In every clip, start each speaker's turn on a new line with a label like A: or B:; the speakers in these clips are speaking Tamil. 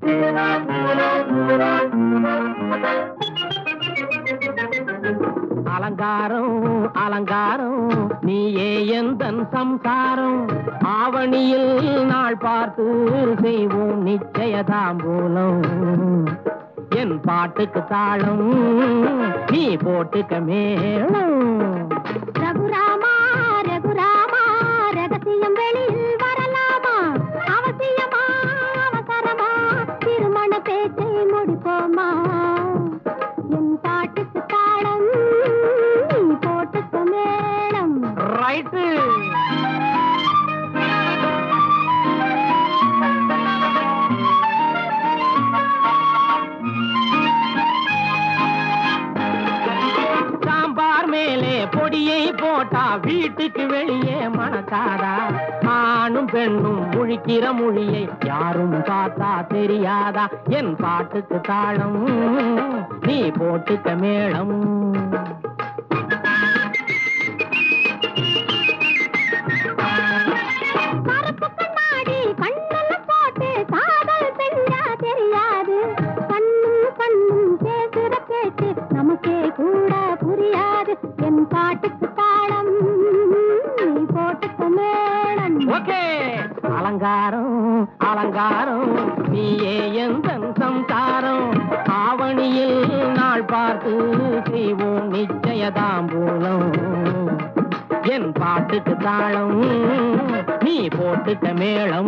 A: அலங்காரம் அலங்காரம் நீயே எந்தன் சம்சாரம் ஆவணியில் நாள் பார்த்து செய்வோம் நிச்சய தாம்பூலம் என் பாட்டுக்கு தாளம் நீ போட்டுக்க மேளம்
B: ரகுராமா ரகுராமா ரகசியம் வெளியில் வரலாமா அவசியமா அவசரமா திருமண பேச்சை முடிப்போமா என் பாட்டுக்கு தாளம் நீ போட்டுக்க மேளம்
A: ரைட்டு சாம்பார் மேலே பொடியை போட்டா வீட்டுக்கு வெளியே மணக்காதா ஆணும் பெண்ணும் முழிக்கிற மொழியை யாரும் பார்த்தா தெரியாதா என் பாட்டுக்கு தாளம் நீ போட்டுக்க மேளம்
B: கருப்பு கண்ணாடி கண்ணல போட்டு காதல் செஞ்சா தெரியாது கண்ணும் கண்ணும் பேசுற பேச்சு நமக்கே கூட புரியாது என் பாட்டுக்கு தாளம் நீ போட்டுக்க மேளம்
A: ஓகே அலங்காரம் அலங்காரம் நீயே எந்த சம்சாரம் ஆவணியில் நாள் பார்த்து செய்வோம் நிச்சயதாம்பூலம் என் பாட்டுக்கு தாளம் நீ போட்டுக்க மேளம்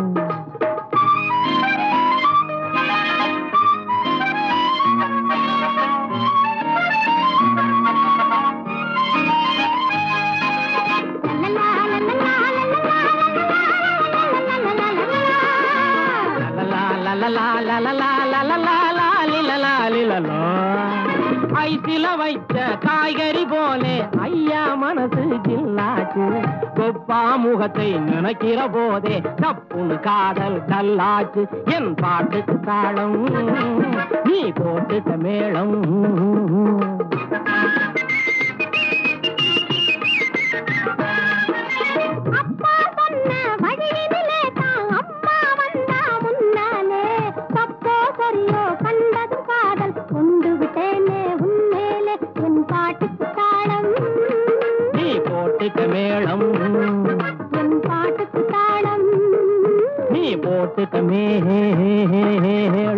A: லலலா, லலலா, லலலா, லலலா, லாலிலலா, லிலலா. ஐசில வைச்ச காய்கறி போலே ஐயா மனசு ஜில்லாச்சு கொப்பா முகத்தை நினைக்கிற போதே தப்புன்னு காதல் கல்லாச்சு என் பாட்டுக்கு தாளம் நீ போட்டுக்க மேளம்
B: அப்பா சொன்ன வழியினிலே தான் அம்மா வந்தா முன்னாலே தப்போ சரியோ கண்டதும் காதல் கொண்டு விட்டேனே உன்மேலே என் பாட்டுக்கு தாளம்
A: நீ போட்டுக்க மேளம்
B: என் பாட்டுக்கு தாளம்
A: நீ போட்டுக்க மேளம்